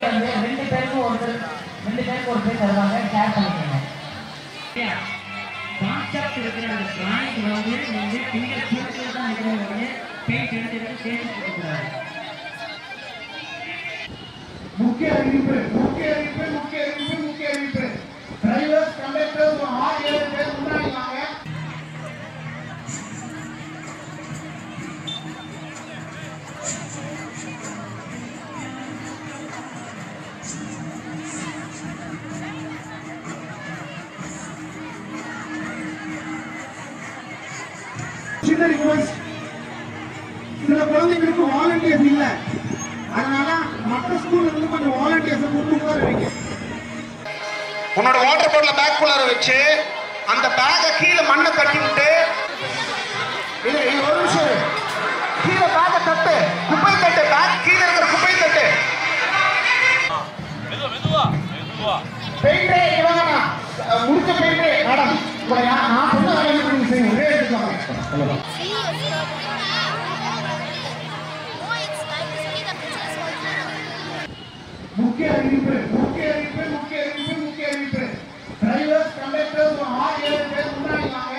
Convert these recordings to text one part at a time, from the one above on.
வந்து ரெண்டு பேருக்கும் ஒருத்தர் ரெண்டு பேருக்கு ஒரு பேர் தருவாங்க ஷேர் பண்ணிக்கோங்க கான்செப்ட் இருக்கிற அந்த டிராயிங் வந்து நீங்க ஃபிங்கர் டிப்ஸ்ல தான் இருக்கிறவங்க பெயிண்ட் எடுத்து எடுத்து தேய்ச்சி கொடுக்கக்கூடாது முக்கிய அறிவிப்பு முக்கிய அறிவிப்பு முக்கிய அறிவிப்பு முக்கிய அறிவிப்பு டிரைவர்ஸ் கண்டக்டர்ஸ் ஆறு ஏழு பேர் முன்னாடி வாங்க சின்ன ரிக்வெஸ்ட் சில குழந்தைங்களுக்கு வாலண்டியர்ஸ் இல்ல அதனால மற்ற ஸ்கூல்ல இருந்து கொஞ்சம் வாலண்டியர்ஸ் கூட்டு உட்கார வைங்க உன்னோட வாட்டர் பாட்டில பேக் குள்ளார வச்சு அந்த பேக்கை கீழே மண்ணை தட்டி விட்டு இல்ல இல்ல ஒரு நிமிஷம் இரு. கீழே பேக்கை தட்டு குப்பை தட்டு பேக் கீழே இருக்கிற குப்பை தட்டு பெயிண்டே இவங்க முடிச்ச பெயிண்டே மேடம் இப்போ யா- நான் சொன்ன வேலையை மட்டும் நீங்க செய்யுங்க ஒரே எடுத்துக்கோங்க முக்கிய அறிவிப்பு முக்கிய அறிவிப்பு முக்கிய அறிவிப்பு முக்கிய அறிவிப்பு டிரைவர்ஸ் கண்டக்டர்ஸ் ஆறு ஏழு பேர் முன்னாடி வாங்க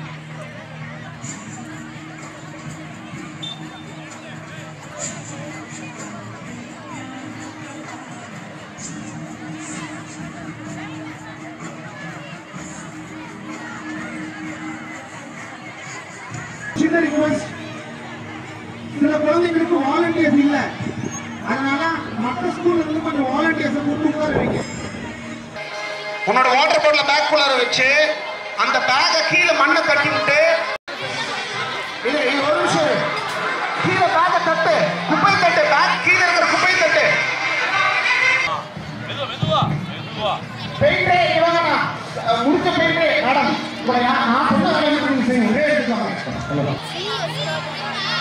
சின்ன ரிக்வெஸ்ட் சில குழந்தைங்களுக்கு வாலண்டியர்ஸ் இல்ல அதனால மற்ற ஸ்கூல்ல இருந்து கொஞ்சம் வாலண்டியர்ஸ் கூட்டு உட்கார வைங்க உன்னோட வாட்டர் பாட்டில பேக் குள்ளார வச்சு அந்த பேக்கை கீழே மண்ணை தட்டி விட்டு இல்ல இல்ல ஒரு நிமிஷம் இரு. கீழே பேக்கை தட்டு குப்பை தட்டு பேக் கீழே இருக்கிற குப்பை தட்டு பெயிண்டே இவங்க முடிச்ச பெயிண்டே மேடம் இப்போ யா- நான் சொன்ன வேலையை மட்டும் நீங்க செய்யுங்க ஒரே எடுத்துக்கோங்க